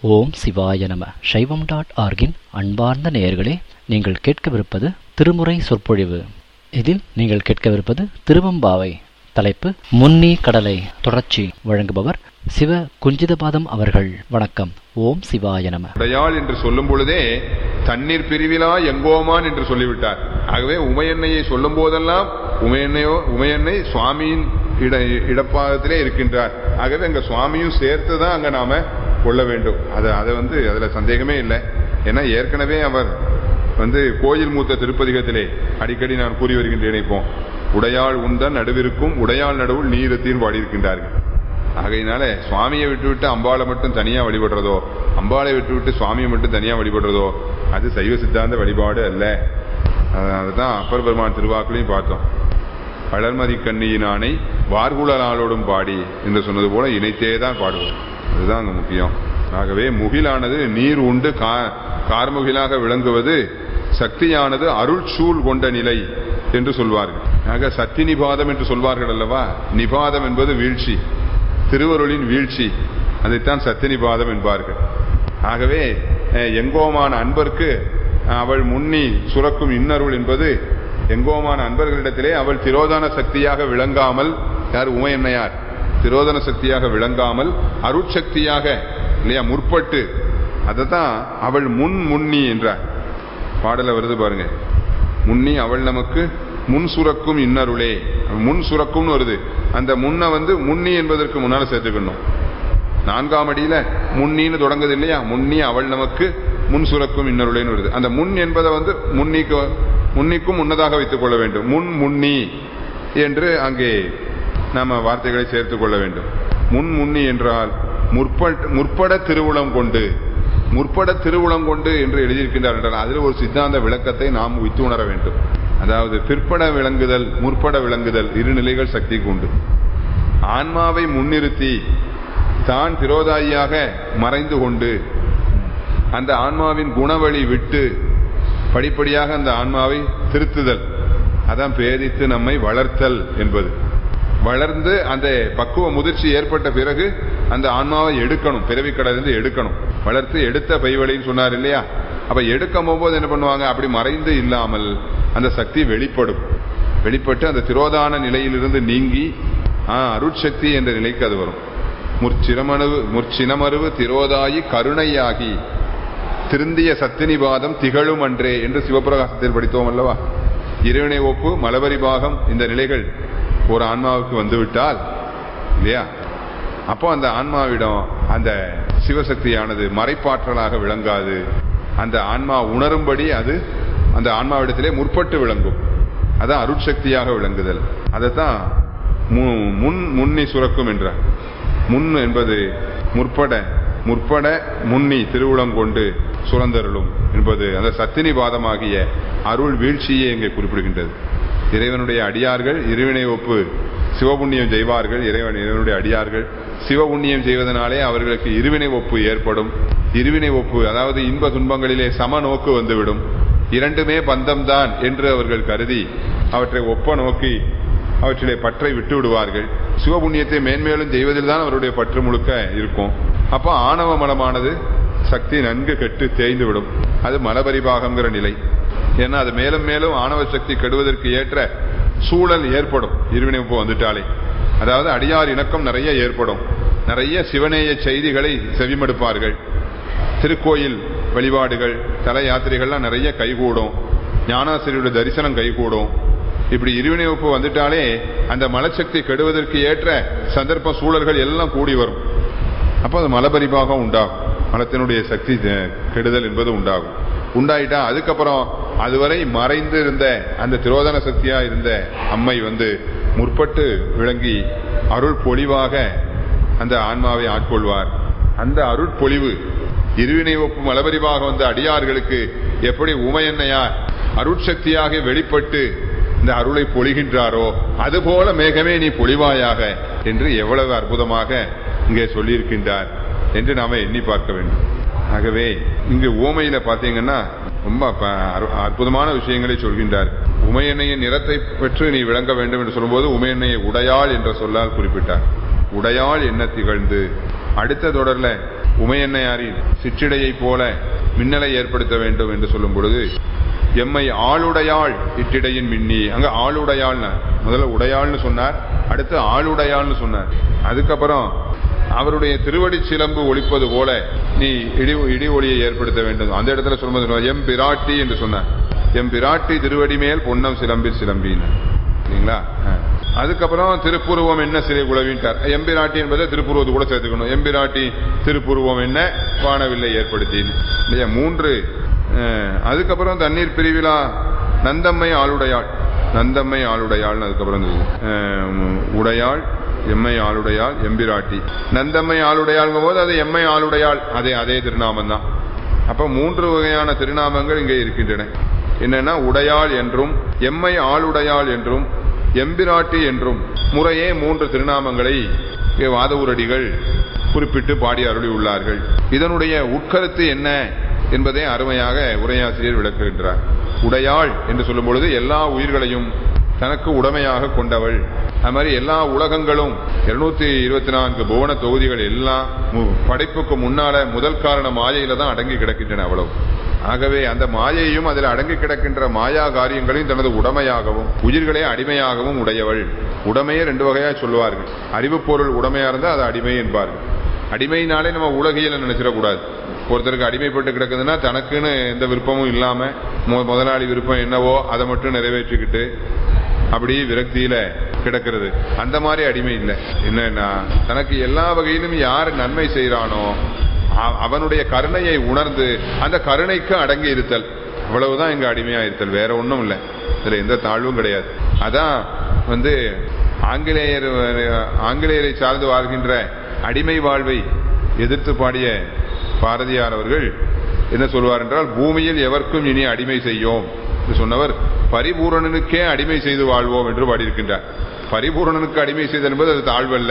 ஓம் சிவாய நம சைவம் டாட் ஆர்கின் அன்பார்ந்த நேயர்களே நீங்கள் கேட்கவிருப்பது திருமுறை சொற்பொழிவு இதில் நீங்கள் கேட்கவிருப்பது திருவம்பாவை தலைப்பு முன்னி கடலை தொடர்ச்சி வழங்குபவர் சிவ குஞ்சிதபாதம் அவர்கள் வணக்கம் ஓம் சிவாய நம உடையாள் என்று சொல்லும் பொழுதே தண்ணீர் பிரிவிலா எங்கோமான் என்று சொல்லிவிட்டார் ஆகவே உமையன்னையை சொல்லும் போதெல்லாம் உமையன்னையோ உமையன்னை சுவாமியின் இட இடப்பாகத்திலே இருக்கின்றார் ஆகவே அங்க சுவாமியும் சேர்த்து தான் அங்க நாம கொள்ள வேண்டும் அது அதை வந்து அதுல சந்தேகமே இல்லை ஏன்னா ஏற்கனவே அவர் வந்து கோயில் மூத்த திருப்பதிகத்திலே அடிக்கடி நான் கூறி வருகின்றேன் இப்போ உடையாள் உந்தன் நடுவிற்கும் உடையாள் நடுவுள் நீரத்தின் பாடியிருக்கின்றார்கள் ஆகையினால சுவாமியை விட்டுவிட்டு அம்பாளை மட்டும் தனியா வழிபடுறதோ அம்பாளை விட்டுவிட்டு சுவாமியை மட்டும் தனியா வழிபடுறதோ அது சைவ சித்தாந்த வழிபாடு அல்ல அதுதான் அப்பர் பெருமான் திருவாக்குலையும் பார்த்தோம் வளர்மதி கண்ணியினானை வார்குழலாளோடும் பாடி என்று சொன்னது போல இணைத்தே தான் பாடுவோம் அதுதான் அங்க முக்கியம் ஆகவே முகிலானது நீர் உண்டு கார்முகிலாக விளங்குவது சக்தியானது அருள் சூழ் கொண்ட நிலை என்று சொல்வார்கள் ஆக சக்தி நிபாதம் என்று சொல்வார்கள் அல்லவா நிபாதம் என்பது வீழ்ச்சி திருவருளின் வீழ்ச்சி அதைத்தான் சத்திய நிபாதம் என்பார்கள் ஆகவே எங்கோமான அன்பர்க்கு அவள் முன்னி சுரக்கும் இன்னருள் என்பது எங்கோமான அன்பர்களிடத்திலே அவள் திரோதான சக்தியாக விளங்காமல் யார் உமையன்னையார் திரோதன சக்தியாக விளங்காமல் அருட்சக்தியாக இல்லையா முற்பட்டு அதைத்தான் அவள் முன் முன்னி என்றார் பாடல வருது பாருங்க முன்னி அவள் நமக்கு முன் சுரக்கும் இன்னருளே முன் சுரக்கும்னு வருது அந்த முன்ன வந்து முன்னி என்பதற்கு முன்னால சேர்த்துக்கணும் நான்காம் அடியில முன்னின்னு தொடங்குது இல்லையா முன்னி அவள் நமக்கு முன் சுரக்கும் இன்னருளேன்னு வருது அந்த முன் என்பதை வந்து முன்னிக்கு முன்னிக்கும் முன்னதாக வைத்துக் கொள்ள வேண்டும் முன் முன்னி என்று அங்கே நாம வார்த்தைகளை சேர்த்துக் கொள்ள வேண்டும் முன் முன்னி என்றால் முற்பட முற்பட திருவுளம் கொண்டு முற்பட திருவுளம் கொண்டு என்று எழுதியிருக்கின்றார் என்றால் அதில் ஒரு சித்தாந்த விளக்கத்தை நாம் வித்து உணர வேண்டும் அதாவது பிற்பட விளங்குதல் முற்பட விளங்குதல் இரு நிலைகள் சக்திக்கு உண்டு ஆன்மாவை முன்னிறுத்தி தான் திரோதாயியாக மறைந்து கொண்டு அந்த ஆன்மாவின் குணவழி விட்டு படிப்படியாக அந்த ஆன்மாவை திருத்துதல் அதான் பேதித்து நம்மை வளர்த்தல் என்பது வளர்ந்து அந்த பக்குவ முதிர்ச்சி ஏற்பட்ட பிறகு அந்த ஆன்மாவை எடுக்கணும் பிறவி கடலிருந்து எடுக்கணும் வளர்த்து எடுத்த பைவழின்னு சொன்னார் இல்லையா அப்ப எடுக்கும் போது என்ன பண்ணுவாங்க அப்படி மறைந்து இல்லாமல் அந்த சக்தி வெளிப்படும் வெளிப்பட்டு அந்த திரோதான நிலையிலிருந்து நீங்கி அருட்சக்தி என்ற நிலைக்கு அது வரும் முற்சிரமணுவு முற்சினமருவு திரோதாயி கருணையாகி திருந்திய சத்தினிபாதம் திகழும் அன்றே என்று சிவபிரகாசத்தில் படித்தோம் அல்லவா இறைவனை ஒப்பு மலபரி பாகம் இந்த நிலைகள் ஒரு ஆன்மாவுக்கு வந்துவிட்டால் இல்லையா அப்போ அந்த ஆன்மாவிடம் அந்த சிவசக்தியானது மறைப்பாற்றலாக விளங்காது அந்த ஆன்மா உணரும்படி அது அந்த ஆன்மாவிடத்திலே முற்பட்டு விளங்கும் அதான் அருட்சக்தியாக விளங்குதல் அதைத்தான் முன் முன்னி சுரக்கும் என்றார் முன் என்பது முற்பட முற்பட முன்னி திருவுளம் கொண்டு சுரந்தருளும் என்பது அந்த சத்தினி பாதமாகிய அருள் வீழ்ச்சியை இங்கே குறிப்பிடுகின்றது இறைவனுடைய அடியார்கள் இறைவனை ஒப்பு சிவபுண்ணியம் செய்வார்கள் இறைவன் இறைவனுடைய அடியார்கள் சிவபுண்ணியம் செய்வதனாலே அவர்களுக்கு இருவினை ஒப்பு ஏற்படும் இருவினை ஒப்பு அதாவது இன்ப துன்பங்களிலே சம நோக்கு வந்துவிடும் இரண்டுமே பந்தம்தான் என்று அவர்கள் கருதி அவற்றை ஒப்ப நோக்கி அவற்றிலே பற்றை விட்டு விடுவார்கள் சிவபுண்ணியத்தை மேன்மேலும் செய்வதில் தான் அவருடைய பற்று முழுக்க இருக்கும் அப்ப ஆணவ மலமானது சக்தி நன்கு கெட்டு தேய்ந்து விடும் அது மலபரிபாகங்கிற நிலை ஏன்னா அது மேலும் மேலும் ஆணவ சக்தி கெடுவதற்கு ஏற்ற சூழல் ஏற்படும் இருவினைப்பு வந்துட்டாலே அதாவது அடியார் இணக்கம் நிறைய ஏற்படும் நிறைய சிவநேய செய்திகளை செவிமடுப்பார்கள் திருக்கோயில் வழிபாடுகள் தல யாத்திரைகள்லாம் நிறைய கைகூடும் ஞானாசிரியருடைய தரிசனம் கைகூடும் இப்படி இருவினை வகுப்பு வந்துட்டாலே அந்த மலசக்தி கெடுவதற்கு ஏற்ற சந்தர்ப்ப சூழல்கள் எல்லாம் கூடி வரும் அப்போ அது மலபரிபாகம் உண்டாகும் மலத்தினுடைய சக்தி கெடுதல் என்பது உண்டாகும் உண்டாயிட்டா அதுக்கப்புறம் அதுவரை மறைந்து இருந்த அந்த திரோதன சக்தியா இருந்த அம்மை வந்து முற்பட்டு விளங்கி அருள் பொழிவாக அந்த ஆன்மாவை ஆட்கொள்வார் அந்த அருட்பொழிவு இருவினை ஒப்பு மலபரிவாக வந்த அடியார்களுக்கு எப்படி உமையன்னையார் அருட்சக்தியாக வெளிப்பட்டு இந்த அருளை பொழிகின்றாரோ அதுபோல மேகமே நீ பொழிவாயாக என்று எவ்வளவு அற்புதமாக இங்கே சொல்லியிருக்கின்றார் என்று நாம எண்ணி பார்க்க வேண்டும் ஆகவே இங்கு ஓமையில பாத்தீங்கன்னா ரொம்ப அற்புதமான விஷயங்களை சொல்கின்றார் உமையெண்ணையின் நிறத்தை பெற்று நீ விளங்க வேண்டும் என்று சொல்லும்போது உமையெண்ணையை உடையாள் என்ற சொல்லால் குறிப்பிட்டார் உடையாள் என்ன திகழ்ந்து அடுத்த தொடர்ல உமையன்னையாரின் சிற்றிடையை போல மின்னலை ஏற்படுத்த வேண்டும் என்று சொல்லும் பொழுது எம்மை ஆளுடையாள் இட்டிடையின் மின்னி அங்க ஆளுடையாள்னா முதல்ல உடையாள்னு சொன்னார் அடுத்து ஆளுடையாள்னு சொன்னார் அதுக்கப்புறம் அவருடைய திருவடி சிலம்பு ஒழிப்பது போல நீ இடி இடி ஒளியை ஏற்படுத்த வேண்டும் அந்த இடத்துல சொல்லும்போது எம் பிராட்டி என்று சொன்னார் எம் பிராட்டி திருவடி மேல் பொன்னம் சிலம்பில் சிலம்பின்னு சரிங்களா ஆ. அதுக்கப்புறம் திருப்புருவம் என்ன சிறை குழவின்ட்டார் எம்பிராட்டி என்பதை திருப்புருவத்து கூட சேர்த்துக்கணும் எம்பிராட்டி திருப்புருவம் என்ன வானவில்லை ஏற்படுத்தின்னு இல்லையா மூன்று அஹ், அதுக்கப்புறம் தண்ணீர் பிரிவிழா நந்தம்மை ஆளுடையாள் நந்தம்மை ஆளுடையாள்னு அதுக்கப்புறம் இருந்தது. அஹ், உடையாள் எம்மை ஆளுடையாள் எம்பிராட்டி நந்தம்மை ஆளுடையாள்ங்கும் போது அது எம்மை ஆளுடையாள் அதே அதே திருநாமம் தான் அப்ப மூன்று வகையான திருநாமங்கள் இங்கே இருக்கின்றன என்னன்னா உடையாள் என்றும் எம்மை ஆளுடையாள் என்றும் எம்பிராட்டி என்றும் முறையே மூன்று திருநாமங்களை இங்கே வாதவூரடிகள் குறிப்பிட்டு பாடி அருளி உள்ளார்கள் இதனுடைய உட்கருத்து என்ன என்பதை அருமையாக உரையாசிரியர் விளக்குகின்றார் உடையாள் என்று சொல்லும் பொழுது எல்லா உயிர்களையும் தனக்கு உடமையாக கொண்டவள் அது மாதிரி எல்லா உலகங்களும் இருநூத்தி இருபத்தி நான்கு புவன தொகுதிகள் எல்லாம் மு- படைப்புக்கு முன்னால முதல் காரண மாயையில தான் அடங்கி கிடக்கின்றன அவ்வளவு ஆகவே அந்த மாயையும் அதில் அடங்கி கிடக்கின்ற மாயா காரியங்களையும் தனது உடமையாகவும் உயிர்களே அடிமையாகவும் உடையவள் உடமையை ரெண்டு வகையா சொல்லுவார்கள் அறிவுப் பொருள் உடமையா இருந்தா அது அடிமை என்பார்கள் அடிமையினாலே நம்ம உலகியல நினைச்சிடக்கூடாது ஒருத்தருக்கு அடிமைப்பட்டு கிடக்குதுன்னா தனக்குன்னு எந்த விருப்பமும் இல்லாம மு- முதலாளி விருப்பம் என்னவோ அதை மட்டும் நிறைவேற்றிக்கிட்டு அப்படி விரக்தியில கிடக்கிறது அந்த மாதிரி அடிமை இல்லை என்னன்னா தனக்கு எல்லா வகையிலும் யார் நன்மை செய்யறானோ அ- அவனுடைய கருணையை உணர்ந்து அந்த கருணைக்கு அடங்கி இருத்தல் அவ்வளவுதான் இங்க அடிமையா இருத்தல் வேற ஒண்ணும் இல்லை இதுல எந்த தாழ்வும் கிடையாது அதான் வந்து ஆங்கிலேயர் ஆங்கிலேயரை சார்ந்து வாழ்கின்ற அடிமை வாழ்வை எதிர்த்து பாடிய பாரதியார் அவர்கள் என்ன சொல்வார் என்றால் பூமியில் எவர்க்கும் இனி அடிமை செய்யோம் என்று சொன்னவர் பரிபூரணனுக்கே அடிமை செய்து வாழ்வோம் என்று பாடியிருக்கின்றார் பரிபூரணனுக்கு அடிமை செய்தல் என்பது அது தாழ்வல்ல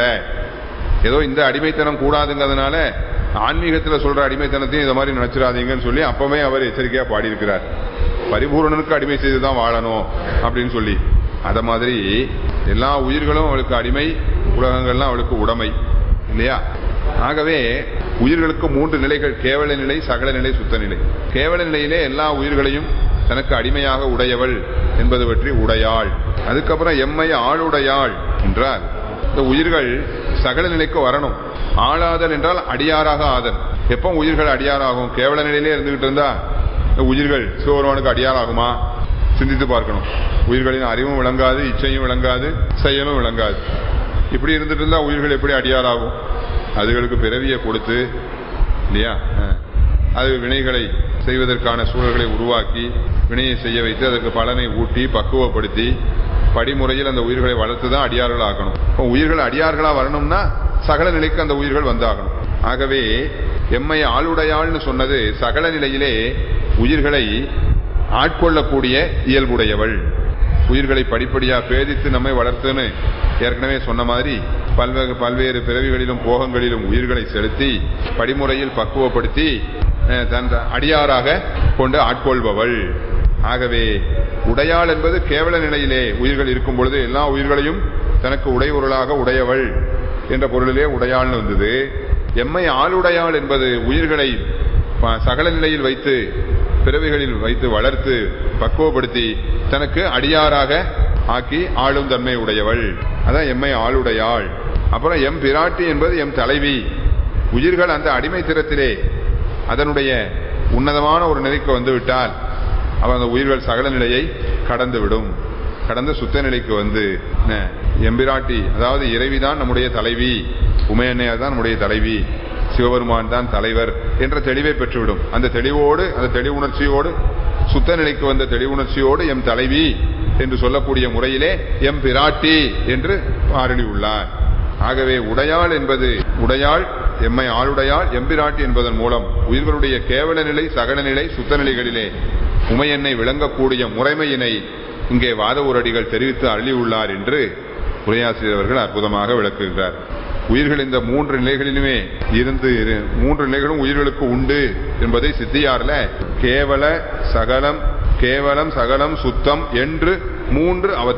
ஏதோ இந்த அடிமைத்தனம் கூடாதுங்கிறதுனால ஆன்மீகத்துல சொல்ற அடிமைத்தனத்தையும் இதை மாதிரி நினைச்சிடாதீங்கன்னு சொல்லி அப்பவே அவர் எச்சரிக்கையா பாடியிருக்கிறார் பரிபூரணனுக்கு அடிமை செய்து தான் வாழணும் அப்படின்னு சொல்லி அத மாதிரி எல்லா உயிர்களும் அவளுக்கு அடிமை உலகங்கள்லாம் அவளுக்கு உடைமை இல்லையா ஆகவே உயிர்களுக்கு மூன்று நிலைகள் கேவல நிலை சகல நிலை சுத்த நிலை கேவல நிலையிலே எல்லா உயிர்களையும் தனக்கு அடிமையாக உடையவள் என்பது பற்றி உடையாள் அதுக்கப்புறம் எம்மை ஆளுடையாள் என்றால் இந்த உயிர்கள் சகல நிலைக்கு வரணும் ஆளாதல் என்றால் அடியாராக ஆதல் எப்போ உயிர்கள் அடியாராகும் கேவல நிலையிலே இருந்துகிட்டு இருந்தா இந்த உயிர்கள் சிவபெருமானுக்கு அடியாராகுமா சிந்தித்து பார்க்கணும் உயிர்களின் அறிவும் விளங்காது இச்சையும் விளங்காது செயலும் விளங்காது இப்படி இருந்துட்டு இருந்தா உயிர்கள் எப்படி அடியாராகும் அதுகளுக்கு பிறவியை கொடுத்து இல்லையா அஹ், அது வினைகளை செய்வதற்கான சூழல்களை உருவாக்கி வினையை செய்ய வைத்து அதற்கு பலனை ஊட்டி பக்குவப்படுத்தி படிமுறையில் அந்த உயிர்களை வளர்த்து தான் அடியார்கள் ஆக்கணும் இப்போ உயிர்கள் அடியார்களா வரணும்னா சகல நிலைக்கு அந்த உயிர்கள் வந்தாகணும் ஆகவே எம்மை ஆளுடையாள்னு சொன்னது சகல நிலையிலே உயிர்களை ஆட்கொள்ளக்கூடிய இயல்புடையவள் உயிர்களை படிப்படியா பேதித்து நம்மை வளர்த்துன்னு ஏற்கனவே சொன்ன மாதிரி பல்வேறு பல்வேறு பிறவிகளிலும் போகங்களிலும் உயிர்களை செலுத்தி படிமுறையில் பக்குவப்படுத்தி அஹ், தன் அடியாராக கொண்டு ஆட்கொள்பவள் ஆகவே உடையாள் என்பது கேவல நிலையிலே உயிர்கள் இருக்கும் பொழுது எல்லா உயிர்களையும் தனக்கு உடையொருளாக உடையவள் என்ற பொருளிலே உடையாள்னு வந்தது எம்மை ஆளுடையாள் என்பது உயிர்களை ப- சகல நிலையில் வைத்து பிறவிகளில் வைத்து வளர்த்து பக்குவப்படுத்தி தனக்கு அடியாராக ஆக்கி ஆளும் தன்மை உடையவள் அதான் எம்மை ஆளுடையாள் அப்புறம் எம் பிராட்டி என்பது எம் தலைவி உயிர்கள் அந்த அடிமைத்திறத்திலே அதனுடைய உன்னதமான ஒரு நிலைக்கு வந்து விட்டால் அவன் அந்த உயிர்கள் சகல நிலையை கடந்து விடும் கடந்து சுத்த நிலைக்கு வந்து என்ன, எம்பிராட்டி அதாவது இறைவிதான் நம்முடைய தலைவி உமையன்னையார் தான் நம்முடைய தலைவி சிவபெருமான் தான் தலைவர் என்ற தெளிவை பெற்றுவிடும் அந்த தெளிவோடு அந்த தெளிவுணர்ச்சியோடு சுத்த நிலைக்கு வந்த தெளிவுணர்ச்சியோடு எம் தலைவி என்று சொல்லக்கூடிய முறையிலே எம் பிராட்டி என்று அருளி உள்ளார் ஆகவே உடையாள் என்பது உடையாள் எம்மை ஆளுடையாள் எம்பிராட்டி என்பதன் மூலம் உயிர்களுடைய கேவல நிலை சகல நிலை சுத்த நிலைகளிலே உமையெண்ணை விளங்கக்கூடிய முறைமையினை இங்கே வாத ஊரடிகள் தெரிவித்து அள்ளியுள்ளார் என்று உரையாசிரியர் அவர்கள் அற்புதமாக விளக்குகிறார் உயிர்கள் இந்த மூன்று நிலைகளிலுமே இருந்து இரு- மூன்று நிலைகளும் உயிர்களுக்கு உண்டு என்பதை சித்தியார்ல கேவல சகலம் கேவலம் சகலம் சுத்தம் என்று மூன்று அவத்தை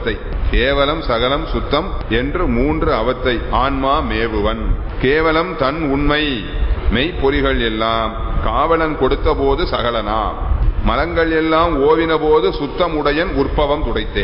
கேவலம் சகலம் சுத்தம் என்று மூன்று அவத்தை ஆன்மா மேவுவன் கேவலம் தன் உண்மை மெய்ப்பொறிகள் எல்லாம் காவலன் கொடுத்த போது சகலனா மலங்கள் எல்லாம் ஓவின போது சுத்தம் உடையன் உற்பவம் துடைத்தே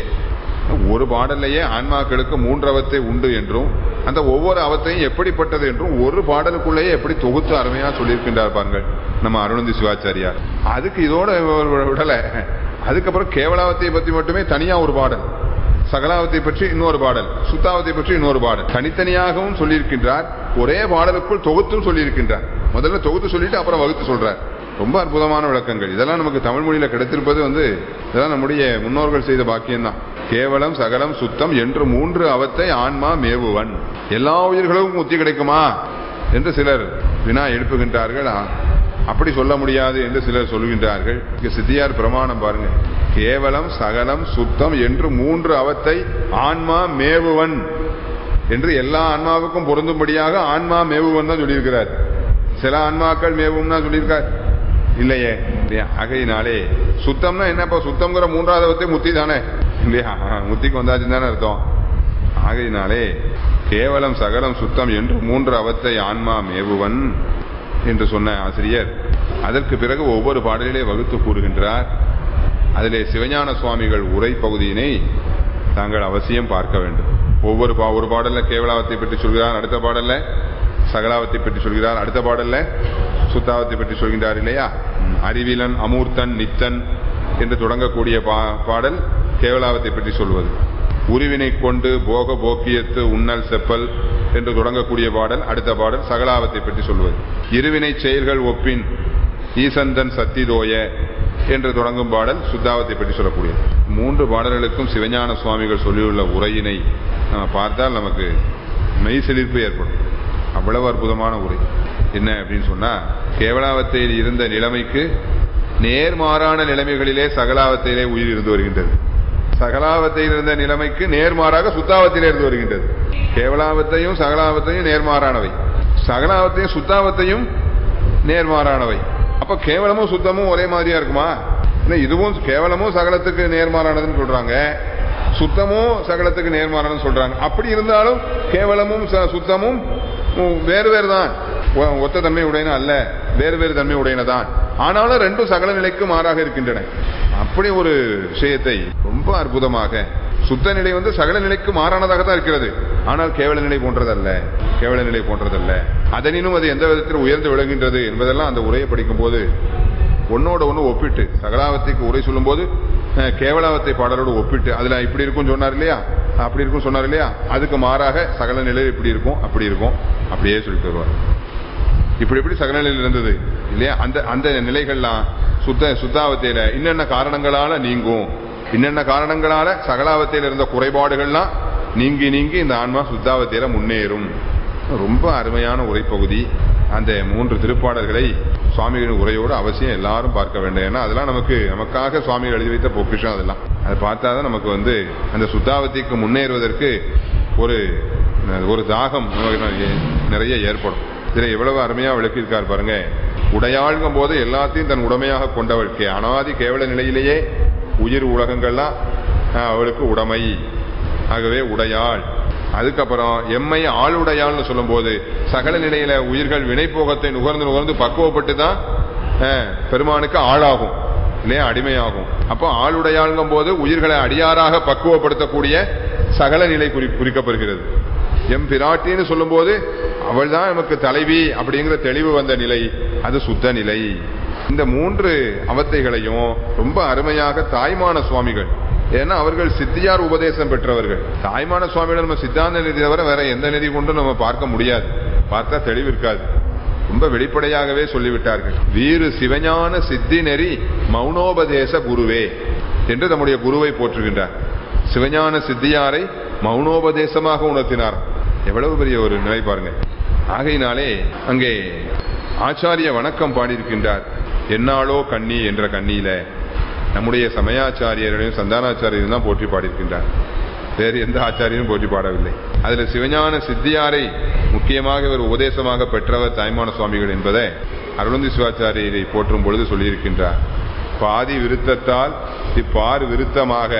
ஒரு பாடல்லையே ஆன்மாக்களுக்கு மூன்று அவத்தை உண்டு என்றும் அந்த ஒவ்வொரு அவத்தையும் எப்படிப்பட்டது என்றும் ஒரு பாடலுக்குள்ளேயே எப்படி தொகுத்து அருமையா சொல்லியிருக்கின்றார் பாருங்கள் நம்ம அருணந்தி சிவாச்சாரியார் அதுக்கு இதோட விடல அதுக்கப்புறம் கேவலாவத்தை பத்தி மட்டுமே தனியா ஒரு பாடல் சகலாவத்தை பற்றி இன்னொரு பாடல் சுத்தாவத்தை பற்றி இன்னொரு பாடல் தனித்தனியாகவும் சொல்லியிருக்கின்றார் ஒரே பாடலுக்குள் தொகுத்தும் சொல்லியிருக்கின்றார் முதல்ல தொகுத்து சொல்லிட்டு அப்புறம் வகுத்து சொல்றார் ரொம்ப அற்புதமான விளக்கங்கள் இதெல்லாம் நமக்கு தமிழ் மொழியில கிடைத்திருப்பது வந்து இதெல்லாம் நம்முடைய முன்னோர்கள் செய்த பாக்கியம்தான் கேவலம் சகலம் சுத்தம் என்று மூன்று அவத்தை ஆன்மா மேவுவன் எல்லா உயிர்களுக்கும் முத்தி கிடைக்குமா என்று சிலர் வினா எழுப்புகின்றார்கள் ஆ, அப்படி சொல்ல முடியாது என்று சிலர் சொல்கின்றார்கள் இங்க சித்தியார் பிரமாணம் பாருங்க கேவலம் சகலம் சுத்தம் என்று மூன்று அவத்தை ஆன்மா மேவுவன் என்று எல்லா ஆன்மாவுக்கும் பொருந்தும்படியாக ஆன்மா மேவுவன் தான் சொல்லியிருக்கிறார் சில ஆன்மாக்கள் மேவும்னா சொல்லியிருக்கார் இல்லையே இல்லையா அகையினாலே சுத்தம்னா என்னப்பா சுத்தம்ங்கிற மூன்றாவது அவத்தை முத்தி தானே இல்லையா முத்திக்கு வந்தாச்சுன்னு தானே அர்த்தம் ஆகையினாலே கேவலம் சகலம் சுத்தம் என்று மூன்று அவத்தை ஆன்மா மேவுவன் என்று சொன்ன ஆசிரியர் அதற்கு பிறகு ஒவ்வொரு பாடலிலே வகுத்து கூறுகின்றார் அதிலே சிவஞான சுவாமிகள் உரை பகுதியினை தாங்கள் அவசியம் பார்க்க வேண்டும் ஒவ்வொரு பா ஒரு பாடல்ல கேவலாவத்தை பற்றி சொல்கிறார் அடுத்த பாடல்ல சகலாவத்தை பற்றி சொல்கிறார் அடுத்த பாடல்ல சுத்தாவத்தை பற்றி சொல்கின்றார் இல்லையா அறிவிலன் அமூர்த்தன் நித்தன் என்று தொடங்கக்கூடிய பா- பாடல் கேவலாவத்தை பற்றி சொல்வது உருவினை கொண்டு போக போக்கியத்து உண்ணல் செப்பல் என்று தொடங்கக்கூடிய பாடல் அடுத்த பாடல் சகலாவத்தை பற்றி சொல்வது இருவினை செயல்கள் ஒப்பின் ஈசந்தன் சத்திதோய என்று தொடங்கும் பாடல் சுத்தாவத்தை பற்றி சொல்லக்கூடியது மூன்று பாடல்களுக்கும் சிவஞான சுவாமிகள் சொல்லியுள்ள உரையினை நம்ம பார்த்தால் நமக்கு மெய் செழிப்பு ஏற்படும் அவ்வளவு அற்புதமான உரை என்ன அப்படின்னு சொன்னா கேவலாவத்தையில் இருந்த நிலைமைக்கு நேர்மாறான நிலைமைகளிலே சகலாவத்தையிலே உயிர் இருந்து வருகின்றது சகலாவத்தையில் இருந்த நிலைமைக்கு நேர்மாறாக சுத்தாவத்திலே இருந்து வருகின்றது கேவலாவத்தையும் சகலாவத்தையும் நேர்மாறானவை சகலாவத்தையும் சுத்தாவத்தையும் நேர்மாறானவை அப்ப கேவலமும் சுத்தமும் ஒரே மாதிரியா இருக்குமா இல்ல இதுவும் கேவலமும் சகலத்துக்கு நேர்மாறானதுன்னு சொல்றாங்க சுத்தமும் சகலத்துக்கு நேர்மாறானதுன்னு சொல்றாங்க அப்படி இருந்தாலும் கேவலமும் ச- சுத்தமும் உம், வேறு வேறு தான் ஒ- ஒத்த தன்மை உடையன அல்ல வேறு வேறு தன்மை உடையன தான் ஆனாலும் ரெண்டும் சகல நிலைக்கு மாறாக இருக்கின்றன அப்படி ஒரு விஷயத்தை ரொம்ப அற்புதமாக சுத்த நிலை வந்து சகல நிலைக்கு மாறானதாக தான் இருக்கிறது ஆனால் கேவல நிலை போன்றதல்ல கேவல நிலை போன்றதல்ல அதனினும் அது எந்த விதத்தில் உயர்ந்து விளங்குகின்றது என்பதெல்லாம் அந்த உரையை படிக்கும் போது ஒன்னோட ஒன்று ஒப்பிட்டு சகலாவத்தைக்கு உரை சொல்லும்போது அஹ், கேவலாவத்தை பாடலோடு ஒப்பிட்டு அதுல இப்படி இருக்கும் சொன்னார் இல்லையா அப்படி இருக்கும் சொன்னார் இல்லையா அதுக்கு மாறாக சகல நிலை இப்படி இருக்கும் அப்படி இருக்கும் அப்படியே சொல்லிட்டு வருவார் இப்படி இப்படி சகல நிலையில் இருந்தது இல்லையா அந்த அந்த நிலைகள்லாம் சுத்த சுத்தாவத்தையில என்னென்ன காரணங்களால நீங்கும் என்னென்ன காரணங்களால சகலாவத்தையில இருந்த குறைபாடுகள்லாம் நீங்கி நீங்கி இந்த ஆன்மா சுத்தாவத்தையில முன்னேறும் ரொம்ப அருமையான உரைப்பகுதி அந்த மூன்று திருப்பாடல்களை சுவாமிகளின் உரையோடு அவசியம் எல்லாரும் பார்க்க வேண்டும் ஏன்னா அதெல்லாம் நமக்கு நமக்காக சுவாமிகள் எழுதி வைத்த பொக்கிஷம் அதெல்லாம் அதை பார்த்தாதான் நமக்கு வந்து அந்த சுத்தாவத்திக்கு முன்னேறுவதற்கு ஒரு ஒரு தாகம் நமக்கு நிறைய ஏற்படும் இதுல எவ்வளவு அருமையா விளக்கியிருக்கார் பாருங்க உடையாள்கும் போது எல்லாத்தையும் தன் உடமையாக கொண்டவள் கே அனாதி கேவல நிலையிலேயே உயிர் உலகங்கள்லாம் ஆஹ், அவளுக்கு உடைமை ஆகவே உடையாள் அதுக்கப்புறம் எம்மை ஆளுடையாள்னு சொல்லும்போது சகல நிலையில உயிர்கள் வினைப்போகத்தை நுகர்ந்து நுகர்ந்து பக்குவப்பட்டு தான் ஆஹ், பெருமானுக்கு ஆளாகும் இல்லையா அடிமையாகும் அப்போ ஆளுடையாள்ங்கும் போது உயிர்களை அடியாராக பக்குவப்படுத்தக்கூடிய சகல நிலை குறி குறிக்கப்படுகிறது எம் பிராட்டின்னு சொல்லும்போது அவள் தான் நமக்கு தலைவி அப்படிங்கிற தெளிவு வந்த நிலை அது சுத்த நிலை இந்த மூன்று அவத்தைகளையும் ரொம்ப அருமையாக தாய்மான சுவாமிகள் ஏன்னா அவர்கள் சித்தியார் உபதேசம் பெற்றவர்கள் தாய்மான சுவாமிகள் நம்ம சித்தாந்த நிதி தவிர வேற எந்த நிதி கொண்டும் நம்ம பார்க்க முடியாது பார்த்தா தெளிவு இருக்காது ரொம்ப வெளிப்படையாகவே சொல்லிவிட்டார்கள் வீறு சிவஞான சித்தி நெறி மௌனோபதேச குருவே என்று நம்முடைய குருவை போற்றுகின்றார் சிவஞான சித்தியாரை மௌனோபதேசமாக உணர்த்தினார் எவ்வளவு பெரிய ஒரு நிலை பாருங்க ஆகையினாலே அங்கே ஆச்சாரிய வணக்கம் பாடியிருக்கின்றார் என்னாலோ கண்ணி என்ற கண்ணியில நம்முடைய சமயாச்சாரியர்களையும் சந்தானாச்சாரியரையும் தான் போற்றி பாடியிருக்கின்றார் வேறு எந்த ஆச்சாரியரும் போற்றி பாடவில்லை அதுல சிவஞான சித்தியாரை முக்கியமாக இவர் உபதேசமாக பெற்றவர் தாய்மான சுவாமிகள் என்பதை அருளந்தி சிவாச்சாரியரை போற்றும் பொழுது சொல்லியிருக்கின்றார் பாதி விருத்தத்தால் இப்பார் விருத்தமாக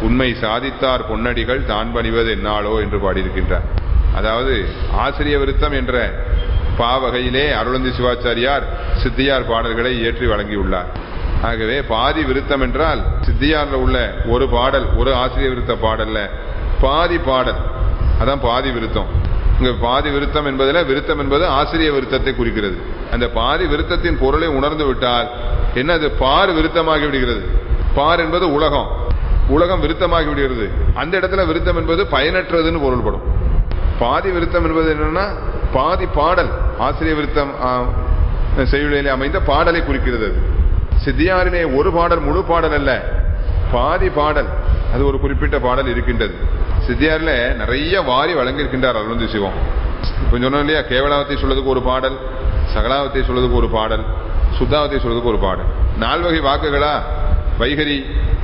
உண்மை சாதித்தார் பொன்னடிகள் தான் பணிவது என்னாலோ என்று பாடியிருக்கின்றார் அதாவது ஆசிரிய விருத்தம் என்ற பாவகையிலே அருளந்தி சிவாச்சாரியார் சித்தியார் பாடல்களை ஏற்றி வழங்கியுள்ளார் ஆகவே பாதி விருத்தம் என்றால் சித்தியார்ல உள்ள ஒரு பாடல் ஒரு ஆசிரிய விருத்த பாடல்ல பாதி பாடல் அதான் பாதி விருத்தம் இங்க பாதி விருத்தம் என்பதில் விருத்தம் என்பது ஆசிரிய விருத்தத்தை குறிக்கிறது அந்த பாதி விருத்தத்தின் பொருளை உணர்ந்து விட்டால் என்ன அது பார் விருத்தமாகி விடுகிறது பார் என்பது உலகம் உலகம் விருத்தமாகி விடுகிறது அந்த இடத்துல விருத்தம் என்பது பயனற்றதுன்னு பொருள்படும் பாதி விருத்தம் என்பது என்னன்னா பாதி பாடல் ஆசிரிய விருத்தம் ஆ, செய்யுளிலே அமைந்த பாடலை குறிக்கிறது அது சித்தியாரிலே ஒரு பாடல் முழு பாடல் அல்ல பாதி பாடல் அது ஒரு குறிப்பிட்ட பாடல் இருக்கின்றது சித்தியாரில் நிறைய வாரி வழங்கியிருக்கின்றார் அருள்ந்தி சிவம் இப்ப சொன்னோம் இல்லையா கேவலாவத்தை சொல்றதுக்கு ஒரு பாடல் சகலாவத்தை சொல்றதுக்கு ஒரு பாடல் சுத்தாவத்தை சொல்றதுக்கு ஒரு பாடல் நால்வகை வாக்குகளா வைகரி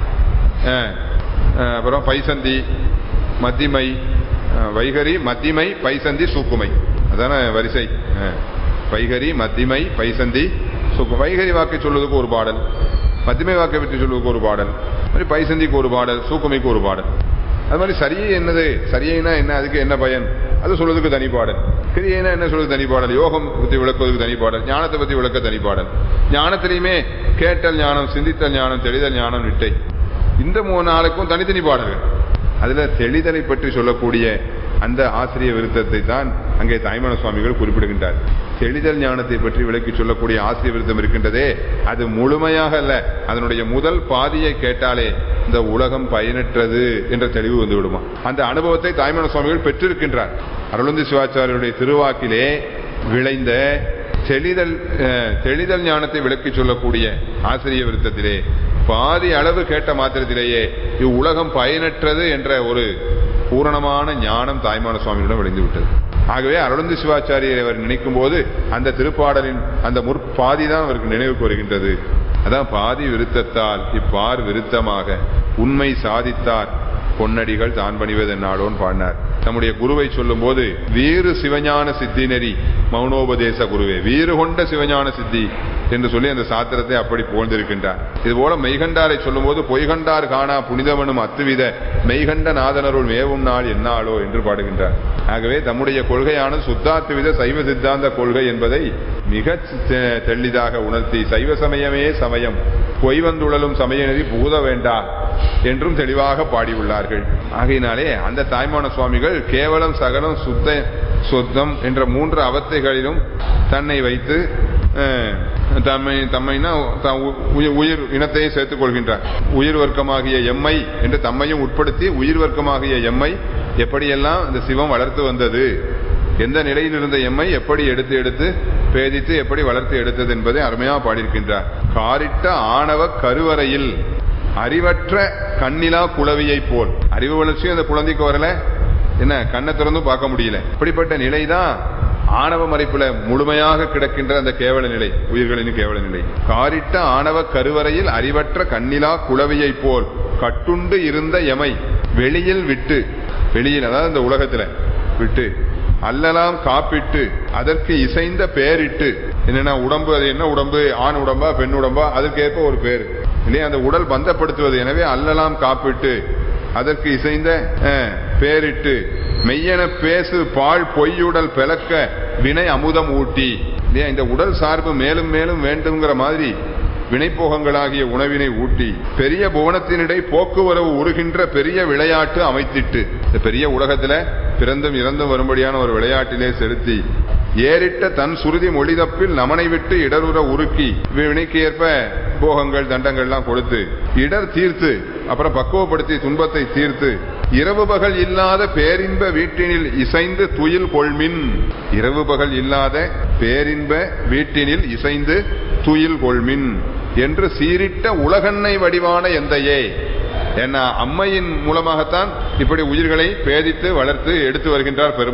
அஹ், அஹ், அப்புறம் பைசந்தி மத்திமை அஹ், வைகரி மத்திமை பைசந்தி சூக்குமை அதான வரிசை அஹ். வைகரி மத்திமை பைசந்தி சூக்கு வைகரி வாக்கை சொல்வதற்கு ஒரு பாடல் மத்திமை வாக்கை பற்றி சொல்வதற்கு ஒரு பாடல் அது மாதிரி பைசந்திக்கு ஒரு பாடல் சூக்குமைக்கு ஒரு பாடல் அது மாதிரி சரியை என்னது சரியைனா என்ன அதுக்கு என்ன பயன் அது சொல்றதுக்கு தனி பாடல் கிரியைனா என்ன சொல்றது தனி பாடல் யோகம் பத்தி விளக்குவதற்கு தனி பாடல் ஞானத்தை பத்தி விளக்க தனி பாடல் ஞானத்திலையுமே கேட்டல் ஞானம் சிந்தித்தல் ஞானம் தெளிதல் ஞானம் நிட்டை இந்த மூணு நாளுக்கும் தனித்தனி பாடல்கள் அதுல தெளிதலை பற்றி சொல்லக்கூடிய அந்த ஆசிரிய விருத்தத்தை தான் அங்கே தாய்மான சுவாமிகள் குறிப்பிடுகின்றார் தெளிதல் ஞானத்தை பற்றி விளக்கி சொல்லக்கூடிய ஆசிரிய விருத்தம் இருக்கின்றதே அது முழுமையாக அல்ல அதனுடைய முதல் பாதியை கேட்டாலே இந்த உலகம் பயனற்றது என்ற தெளிவு வந்து விடுமா அந்த அனுபவத்தை தாய்மான சுவாமிகள் பெற்றிருக்கின்றார் அருளந்தி சிவாச்சாரியருடைய திருவாக்கிலே விளைந்த தெளிதல் அஹ், தெளிதல் ஞானத்தை விளக்கி சொல்லக்கூடிய ஆசிரிய விருத்தத்திலே பாதி அளவு கேட்ட மாத்திரத்திலேயே இவ்வுலகம் பயனற்றது என்ற ஒரு பூரணமான ஞானம் தாய்மான சுவாமியிடம் விளைந்து விட்டது ஆகவே அருளந்தி சிவாச்சாரியரை அவர் நினைக்கும் போது அந்த திருப்பாடலின் அந்த முற்பாதி தான் அவருக்கு நினைவுக்கு வருகின்றது அதான் பாதி விருத்தத்தால் இப்பார் விருத்தமாக உண்மை சாதித்தார் பொன்னடிகள் தான் பணிவதென்னாலோன்னு பாடினார் நம்முடைய குருவை சொல்லும் போது வீறு சிவஞான சித்தி நெறி மௌனோபதேச குருவே வீறு கொண்ட சிவஞான சித்தி என்று சொல்லி அந்த சாத்திரத்தை அப்படி புகழ்ந்திருக்கின்றார் இதுபோல மெய்கண்டாரை சொல்லும் போது பொய்கண்டார் காணா புனிதவனும் அத்துவித மெய்கண்ட நாதனருள் மேவும் நாள் என்னாளோ என்று பாடுகின்றார் ஆகவே தம்முடைய கொள்கையானது சுத்தாத்துவித சைவ சித்தாந்த கொள்கை என்பதை மிக தெ- தெளிதாக உணர்த்தி சைவ சமயமே சமயம் பொய் வந்துழலும் சமய நெறி புகுத வேண்டா என்றும் தெளிவாக பாடியுள்ளார்கள் ஆகையினாலே அந்த தாய்மான சுவாமிகள் கேவலம் சகலம் சுத்த சொத்தம் என்ற மூன்று அவத்தைகளிலும் தன்னை வைத்து அஹ், தம்மை தம்மைனா த- உ- உயிர்- உயிர் இனத்தையும் சேர்த்துக் கொள்கின்றார் உயிர் வர்க்கமாகிய எம்மை என்று தம்மையும் உட்படுத்தி உயிர் வர்க்கமாகிய எம்மை எப்படியெல்லாம் இந்த சிவம் வளர்த்து வந்தது எந்த நிலையில் இருந்த எம்மை எப்படி எடுத்து எடுத்து பேதித்து எப்படி வளர்த்து எடுத்தது என்பதை அருமையாக பாடியிருக்கின்றார் காரிட்ட ஆணவ கருவறையில் அறிவற்ற கண்ணிலா குளவியை போல் அறிவு வளர்ச்சியும் அந்த குழந்தைக்கு வரல என்ன கண்ணை திறந்து பார்க்க முடியல இப்படிப்பட்ட நிலைதான் ஆணவ மறைப்புல முழுமையாக கிடக்கின்ற அந்த கேவல நிலை உயிர்களின் கேவல நிலை காரிட்ட ஆணவ கருவறையில் அறிவற்ற கண்ணிலா குளவியை போல் கட்டுண்டு இருந்த எமை வெளியில் விட்டு வெளியில் அதாவது இந்த உலகத்துல விட்டு அல்லலாம் காப்பிட்டு அதற்கு இசைந்த பெயரிட்டு என்னன்னா உடம்பு அது என்ன உடம்பு ஆண் உடம்பா பெண் உடம்பா அதற்கேற்ப ஒரு பேர் இல்லையா அந்த உடல் பந்தப்படுத்துவது எனவே அல்லலாம் காப்பிட்டு அதற்கு இசைந்த அஹ், பேரிட்டு மெய்யென பேசு பாழ் பொய்யுடல் பிளக்க வினை அமுதம் ஊட்டி இல்லையா இந்த உடல் சார்பு மேலும் மேலும் வேண்டுங்கிற மாதிரி வினைப்போகங்களாகிய உணவினை ஊட்டி பெரிய புவனத்தினிடை போக்குவரவு உருகின்ற பெரிய விளையாட்டு அமைத்திட்டு இந்த பெரிய உலகத்துல பிறந்தும் இறந்தும் வரும்படியான ஒரு விளையாட்டிலே செலுத்தி ஏறிட்ட தன் சுருதி மொழிதப்பில் நமனை விட்டு இடருற உருக்கி வினைக்கு ஏற்ப போகங்கள் தண்டங்கள்லாம் கொடுத்து இடர் தீர்த்து அப்புறம் பக்குவப்படுத்தி துன்பத்தை தீர்த்து இரவு பகல் இல்லாத பேரின்ப வீட்டினில் இசைந்து துயில் கொள்மின் இரவு பகல் இல்லாத பேரின்ப வீட்டினில் இசைந்து துயில் கொள்மின் என்று சீரிட்ட உலகன்னை வடிவான எந்தையே ஏன்னா அம்மையின் மூலமாகத்தான் இப்படி உயிர்களை பேதித்து வளர்த்து எடுத்து வருகின்றார் பெருமான்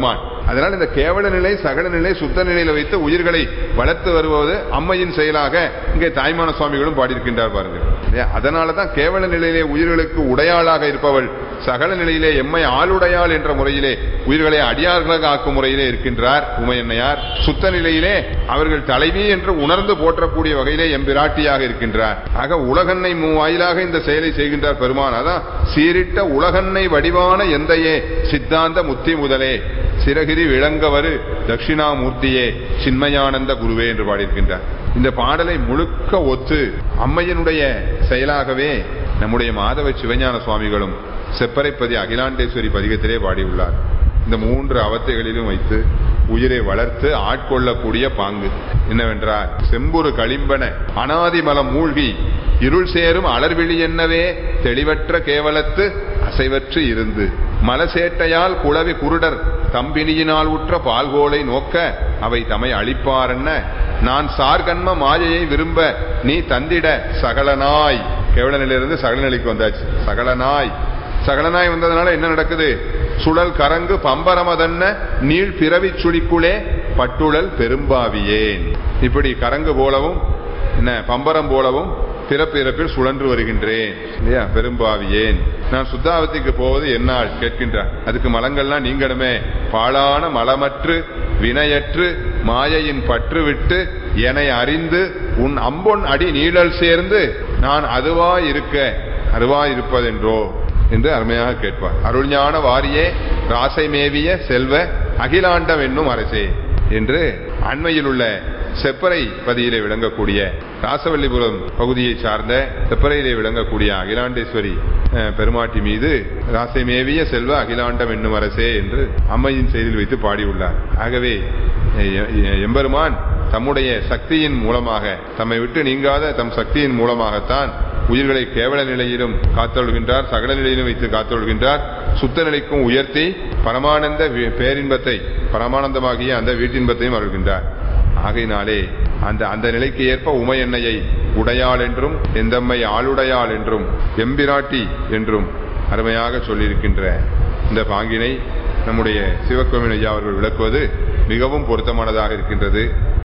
அதனால் இந்த கேவல நிலை சகல நிலை சுத்த நிலையில வைத்து உயிர்களை வளர்த்து வருவது அம்மையின் செயலாக இங்கே தாய்மான சுவாமிகளும் பாடியிருக்கின்றார் பாருங்கள் இல்லையா? அதனாலதான் கேவல நிலையிலே உயிர்களுக்கு உடையாளாக இருப்பவள் சகல நிலையிலே எம்மை ஆளுடையாள் என்ற முறையிலே உயிர்களை அடியார்களாக ஆக்கும் முறையிலே இருக்கின்றார் உமையன்னையார் சுத்த நிலையிலே அவர்கள் தலைவி என்று உணர்ந்து போற்றக்கூடிய வகையிலே எம்பிராட்டியாக இருக்கின்றார் ஆக உலகன்னை வாயிலாக இந்த செயலை செய்கின்றார் பெருமான் அதான் சீரிட்ட உலகன்னை வடிவான எந்தையே சித்தாந்த முத்தி முதலே சிறகிரி விளங்கவரு தட்சிணாமூர்த்தியே சின்மயானந்த குருவே என்று பாடியிருக்கின்றார் இந்த பாடலை முழுக்க ஒத்து அம்மையனுடைய செயலாகவே நம்முடைய மாதவ சிவஞான சுவாமிகளும் செப்பரைப்பதி அகிலாண்டேஸ்வரி பதிகத்திலே பாடியுள்ளார் இந்த மூன்று அவத்தைகளிலும் வைத்து உயிரை வளர்த்து ஆட்கொள்ளக்கூடிய பாங்கு என்னவென்றால் செம்புரு களிம்பன அனாதிமலம் மூழ்கி இருள் சேரும் அலர்விழி என்னவே தெளிவற்ற கேவலத்து அசைவற்று இருந்து மலசேட்டையால் குளவி குருடர் தம்பினியினால் உற்ற பால்கோலை நோக்க அவை தமை அழிப்பாரென்ன நான் சார்கன்ம மாயையை விரும்ப நீ தந்திட சகலனாய் கேவல நிலையிலிருந்து சகல நிலைக்கு வந்தாச்சு சகலனாய் சகலனாய் வந்ததுனால என்ன நடக்குது சுழல் கரங்கு பம்பரமதன்ன நீள் பிறவி சுழிக்குளே பட்டுழல் பெரும்பாவியேன் இப்படி கரங்கு போலவும் என்ன பம்பரம் போலவும் பிறப்பிறப்பில் சுழன்று வருகின்றேன் இல்லையா பெரும்பாவியேன் நான் சுத்தாவத்திக்கு போவது என்னால் கேட்கின்றார் அதுக்கு மலங்கள்லாம் நீங்கணுமே பாழான மலமற்று வினையற்று மாயையின் பற்று விட்டு எனை அறிந்து உன் அம்பொன் அடி நீழல் சேர்ந்து நான் அதுவா இருக்க அதுவா இருப்பதென்றோ என்று அருமையாக கேட்பார் அருள்ஞான வாரியே ராசை மேவிய செல்வ அகிலாண்டம் என்னும் அரசே என்று அண்மையில் உள்ள செப்பறை பதியிலே விளங்கக்கூடிய ராசவல்லிபுரம் பகுதியை சார்ந்த செப்பறையிலே விளங்கக்கூடிய அகிலாண்டேஸ்வரி அஹ், பெருமாட்டி மீது ராசை மேவிய செல்வ அகிலாண்டம் என்னும் அரசே என்று அம்மையின் செய்தியில் வைத்து பாடியுள்ளார் ஆகவே எ- எ- எம்பெருமான் தம்முடைய சக்தியின் மூலமாக தம்மை விட்டு நீங்காத தம் சக்தியின் மூலமாகத்தான் உயிர்களை கேவல நிலையிலும் காத்தொழுகின்றார் சகல நிலையிலும் வைத்து காத்தொழுகின்றார் சுத்த நிலைக்கும் உயர்த்தி பரமானந்த வி- பேரின்பத்தை பரமானந்தமாகிய அந்த வீட்டின்பத்தையும் அருள்கின்றார் ஆகையினாலே அந்த அந்த நிலைக்கு ஏற்ப உமை எண்ணெயை உடையாள் என்றும் எந்தம்மை ஆளுடையாள் என்றும் எம்பிராட்டி என்றும் அருமையாக சொல்லியிருக்கின்ற இந்த பாங்கினை நம்முடைய சிவக்கோவின் ஐயா அவர்கள் விளக்குவது மிகவும் பொருத்தமானதாக இருக்கின்றது